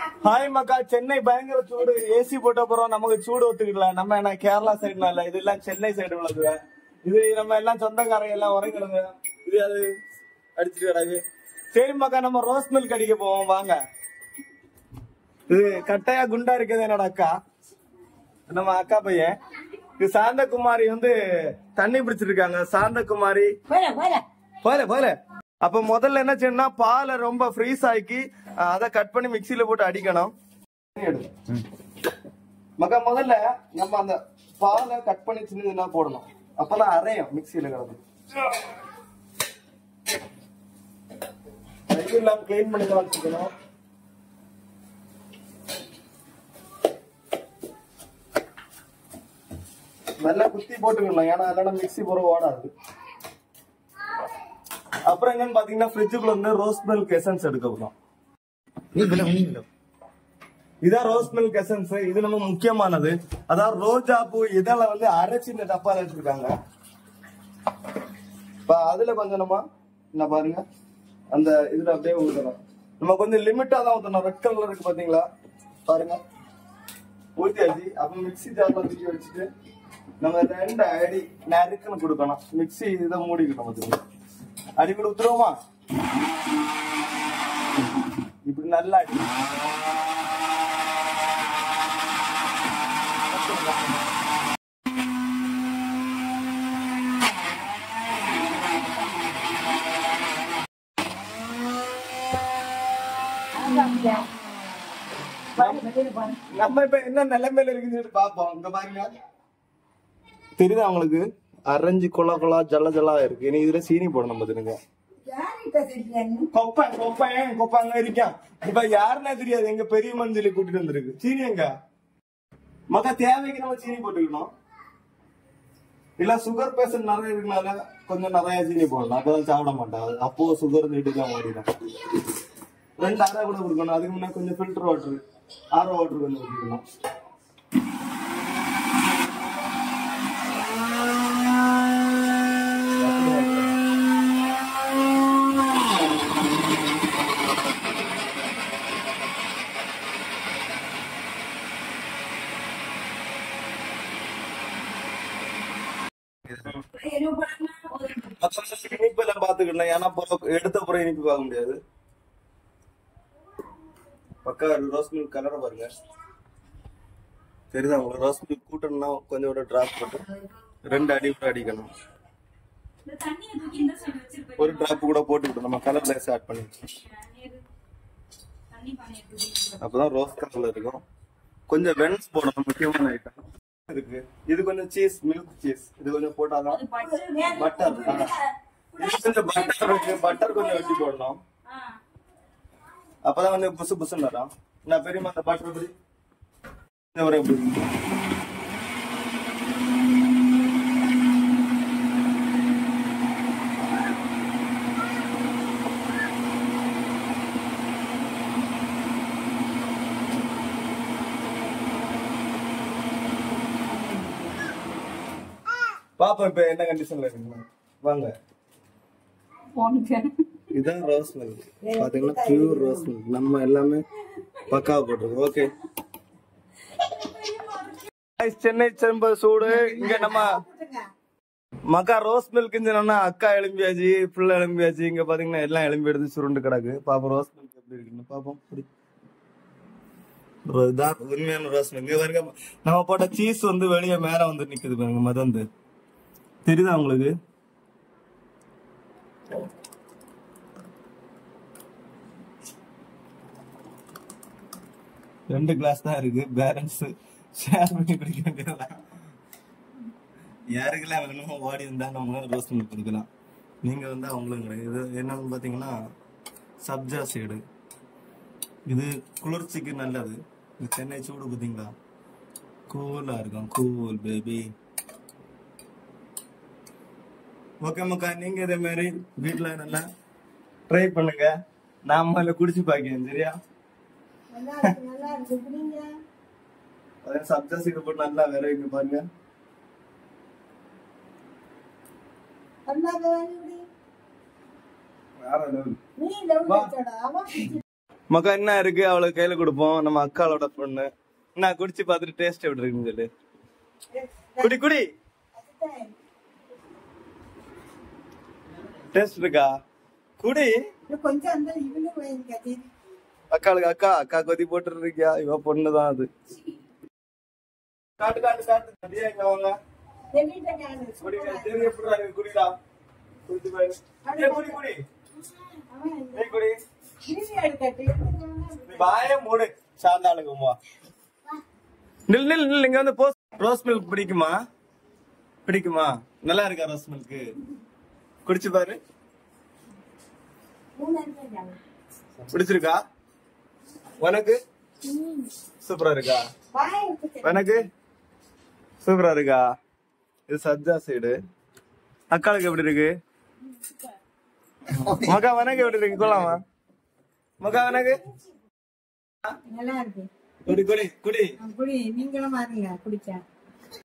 Hi மக்கா சென்னை பயங்கர சூடு AC போட்ட அப்புறம் நமக்கு சூடு ஒத்துக்கல நம்ம என்ன கேரளா சைடுல இல்ல இதெல்லாம் சென்னை சைடு உள்ளது இது நம்ம எல்லாம் சொந்தக்காரங்க எல்லாம் உறங்கிடுங்க இது அது அடிச்சுட்டு கிடக்கு சரி மக்கா நம்ம ரோஸ் மில்க் அடிக்க போவோம் வாங்க இது கட்டையா குண்டா இருக்குது என்னோட அக்கா நம்ம அக்கா பையன் இது சாந்தகுமாரி வந்து தண்ணி பிடிச்சிருக்காங்க சாந்தகுமாரி போல போல போல போல அப்ப முதல்ல என்ன செய்யணும்னா பாலை ரொம்ப ஃப்ரீஸ் ஆக்கி அஹ், அதை கட் பண்ணி மிக்ஸில போட்டு அடிக்கணும் மக்கா முதல்ல நம்ம அந்த பாலை கட் பண்ணி சின்ன சின்ன போடணும் அப்பதான் அரையும் மிக்ஸில கிடக்கும் இது இல்லாம கிளீன் பண்ணி தான் வச்சுக்கணும் நல்லா குத்தி போட்டுக்கலாம் ஏன்னா அதெல்லாம் மிக்ஸி போற ஓடாது அப்புறம் என்னன்னு பாத்தீங்கன்னா ஃப்ரிட்ஜுக்குள்ள இருந்து ரோஸ் மில்க் எசன்ஸ் எடுக்க போறோம் இதான் ரோஸ் மில்க் எசன்ஸ் இது நம்ம முக்கியமானது அதாவது ரோஜா பூ இதெல்லாம் வந்து அரைச்சு இந்த டப்பால வச்சிருக்காங்க இப்ப அதுல கொஞ்சம் நம்ம என்ன பாருங்க அந்த இதுல அப்படியே ஊத்தணும் நம்ம கொஞ்சம் லிமிட்டா தான் ஊத்தணும் ரெட் கலர்ல இருக்கு பாத்தீங்களா பாருங்க ஊத்தியாச்சு அப்ப மிக்ஸி ஜார்ல தூக்கி வச்சுட்டு நம்ம ரெண்டு அடி நறுக்குன்னு கொடுக்கணும் மிக்ஸி இதை மூடிக்கணும் பாத்தீங்களா அடி கூட ஊத்துருவோமா இப்படி நல்லா அடி நம்ம இப்ப என்ன நிலைமையில இருக்குன்னு சொல்லிட்டு பாப்போம் இங்க பாருங்க தெரியுதா உங்களுக்கு அரைஞ்சு கொலா கொலா ஜல்ல ஜல்லா இருக்கு இனி இதுல சீனி போடணும் பாத்துருங்க யார்கிட்ட தெரியும் கொப்பன் கொப்பன் கொப்பன் அங்க இருக்கான் இப்ப யாருன்னே தெரியாது எங்க பெரிய மஞ்சளி கூட்டிட்டு வந்திருக்கு சீனி எங்க மக்க தேவைக்கு நம்ம சீனி போட்டுக்கணும் இல்ல சுகர் பேஷண்ட் நிறைய இருக்கனால கொஞ்சம் நிறைய சீனி போடலாம் அப்பதான் சாப்பிட மாட்டான் அப்போ சுகர் நீட்டுதான் ஓடிடும் ரெண்டு அரை கூட கொடுக்கணும் அதுக்கு முன்னாடி கொஞ்சம் ஃபில்டர் வாட்டர் ஆரோ வாட்டர் கொஞ்சம் ஊற்றிக்கணும் இனிப்பு எல்லாம் பாத்துக்கிடலாம் ஏன்னா பிறகு எடுத்த பிறகு இனிப்பு பார்க்க முடியாது பக்கா ரோஸ் மில்க் கலரை பாருங்க தெரியுதா உங்களுக்கு ரோஸ் மில்க் கூட்டணும்னா கொஞ்சம் ஒரு டிராப் போட்டு ரெண்டு அடி கூட அடிக்கணும் இந்த தண்ணியை தூக்கி இந்த சைடு வச்சிருப்பேன் ஒரு டிராப் கூட போட்டுக்கிட்டோம் நம்ம கலர் லேஸ் ஆட் பண்ணி தண்ணி பானை எடுத்து அப்பதான் ரோஸ் கலர்ல இருக்கும் கொஞ்சம் வென்ஸ் போடணும் முக்கியமான ஐட்டம் இருக்கு இது கொஞ்சம் சீஸ் மில்க் சீஸ் இது கொஞ்சம் போட்டாதான் பட்டர் இது கொஞ்சம் பட்டர் இருக்கு பட்டர் கொஞ்சம் வெட்டி போடணும் அப்பதான் வந்து புசு புசுன்னு வரும் நான் பெரியமா அந்த பட்டர் எப்படி இந்த ஒரு எப்படி பாப்பா இப்ப என்ன கண்டிஷன்ல இருக்கு வாங்க இதான் ரோஸ் மில்க் பாத்தீங்கன்னா பியூர் ரோஸ் மில்க் நம்ம எல்லாமே பக்காவா போட்டிருக்கோம் ஓகே சென்னை செம்ப சூடு இங்க நம்ம மக்கா ரோஸ் மில்க் சொன்னா அக்கா எலும்பியாச்சு பிள்ளை எலும்பியாச்சு இங்க பாத்தீங்கன்னா எல்லாம் எலும்பி எடுத்து சுருண்டு கிடக்கு பாப்போம் ரோஸ் மில்க் எப்படி இருக்குன்னு பாப்போம் இப்படி. ஒரு இதான் உண்மையான ரோஸ் மில்க் இங்க பாருங்க நம்ம போட்ட சீஸ் வந்து வெளியே மேல வந்து நிக்குது பாருங்க மதந்து தெரியுதா உங்களுக்கு ரெண்டு கிளாஸ் தான் இருக்கு பேலன்ஸ் ஷேர் பண்ணி குடிக்க வேண்டியதுதான் யாருக்கெல்லாம் வேணுமோ ஓடி இருந்தா நம்ம ரோஸ்ட் பண்ணி கொடுக்கலாம் நீங்க வந்து அவங்களும் கிடையாது இது என்னன்னு பாத்தீங்கன்னா சப்ஜா சீடு இது குளிர்ச்சிக்கு நல்லது இது சென்னை சூடு பாத்தீங்களா கூலா இருக்கும் கூல் பேபி ஓகே மக்கா நீங்க இதே மாதிரி வீட்ல நல்லா ட்ரை பண்ணுங்க நாம குடிச்சு பாக்கிறேன் சரியா நல்லா இருக்கு நல்லா இருக்கு புரியுங்க அதே சப்ஜா சீடு போட்டு நல்லா வேற வைக்க பாருங்க அண்ணா வாங்கி விடு வேற level. நீ லெவல் வச்சடா அவன் மக்கா என்ன இருக்கு அவளுக்கு கையில கொடுப்போம் நம்ம அக்காளோட பொண்ணு நான் குடிச்சு பார்த்துட்டு டேஸ்ட் எப்படி இருக்குன்னு சொல்லு குடி குடி டேஸ்ட் இருக்கா குடி இன்னும் கொஞ்சம் அந்த இவனு போயிருக்க சரி அக்காளுக்கு அக்கா அக்கா கொதி போட்டு இருக்கியா இவ பொண்ணுதான் அது காட்டு காட்டு காட்டு சரியா இங்க வாங்க என் வீட்டுல காணு. குடிங்க சரி எப்படி இருக்கு குடிடா குடிச்சு பாரு ஏய், குடி குடி அவன் இந்த ஏய், குடி வீடியோ எடுக்கட்டு நீ வாய மூடு சாந்தாளுக்கு உமா நில் நில் நில் இங்க வந்து போஸ் ரோஸ் மில்க் பிடிக்குமா பிடிக்குமா நல்லா இருக்கா ரோஸ் மில்க் குடிச்சு பாரு மூணு அஞ்சு காணு. பிடிச்சிருக்கா உனக்கு சூப்பரா இருக்கா வாயை விட்டு சரி. உனக்கு சூப்பரா இருக்கா இது சஜ்ஜா சைடு அக்காளுக்கு எப்படி இருக்கு மகா உனக்கு எப்படி இருக்கு கொள்ளாமா மகா உனக்கு நல்லா இருக்கு குடி குடி குடி குடி நீங்களும் பாருங்க குடிச்சா